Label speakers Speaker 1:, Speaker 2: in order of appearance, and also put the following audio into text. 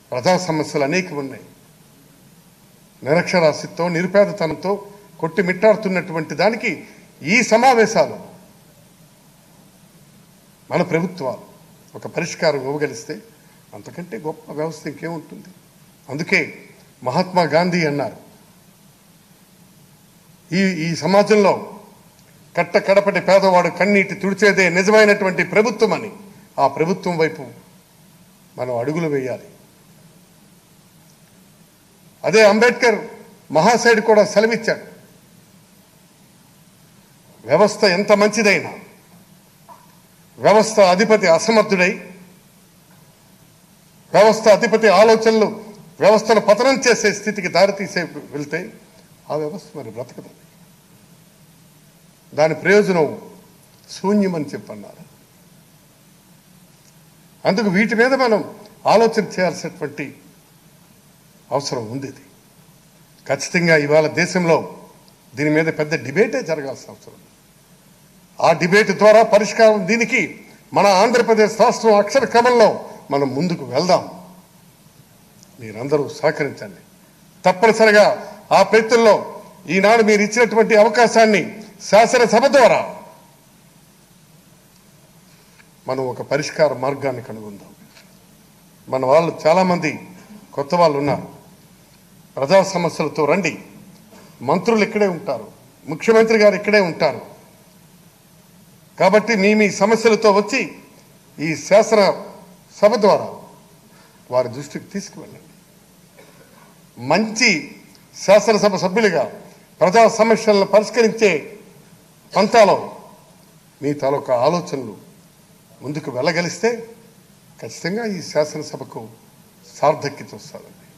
Speaker 1: ప్రజా సమస్యలు అనేకం ఉన్నాయి నిరక్షరాస్యతో నిరుపేదతనంతో కొట్టి మిట్టాడుతున్నటువంటి దానికి ఈ సమావేశాలు మన ప్రభుత్వాలు ఒక పరిష్కారం ఇవ్వగలిస్తే అంతకంటే గొప్ప వ్యవస్థ ఇంకేముంటుంది అందుకే మహాత్మా గాంధీ అన్నారు ఈ ఈ సమాజంలో కట్ట కడపటి పేదవాడు కన్నీటి తుడిచేదే నిజమైనటువంటి ప్రభుత్వం అని ఆ ప్రభుత్వం వైపు మనం అడుగులు వేయాలి అదే అంబేద్కర్ మహాశయుడు కూడా సెలవిచ్చాడు వ్యవస్థ ఎంత మంచిదైనా వ్యవస్థ అధిపతి అసమర్థుడై వ్యవస్థ అధిపతి ఆలోచనలు వ్యవస్థను పతనం చేసే స్థితికి దారితీసే వెళ్తే ఆ వ్యవస్థ మరి బ్రతకదు దాని ప్రయోజనం శూన్యమని చెప్పన్నారు అందుకు వీటి మీద మనం ఆలోచన చేయాల్సినటువంటి అవసరం ఉంది ఇది ఖచ్చితంగా ఇవాళ దేశంలో దీని మీద పెద్ద డిబేటే జరగాల్సిన అవసరం ఉంది. ఆ డిబేట్ ద్వారా పరిష్కారం దీనికి మన ఆంధ్రప్రదేశ్ రాష్ట్రం అక్షర క్రమంలో మనం ముందుకు వెళ్దాం మీరందరూ సహకరించండి తప్పనిసరిగా ఆ ప్రయత్నంలో ఈనాడు మీరు ఇచ్చినటువంటి అవకాశాన్ని శాసనసభ ద్వారా మనం ఒక పరిష్కార మార్గాన్ని కనుగొందాం మన వాళ్ళు చాలామంది కొత్త వాళ్ళు ఉన్నారు ప్రజా సమస్యలతో రండి మంత్రులు ఇక్కడే ఉంటారు ముఖ్యమంత్రి గారు ఇక్కడే ఉంటారు కాబట్టి మీ మీ సమస్యలతో వచ్చి ఈ శాసన సభ ద్వారా వారి దృష్టికి తీసుకువెళ్ళండి మంచి శాసనసభ సభ్యులుగా ప్రజా సమస్యలను పరిష్కరించే పంతాలో మీ తాలూకా ఆలోచనలు ముందుకు వెళ్ళగలిస్తే ఖచ్చితంగా ఈ శాసనసభకు సార్థక్యత వస్తుందండి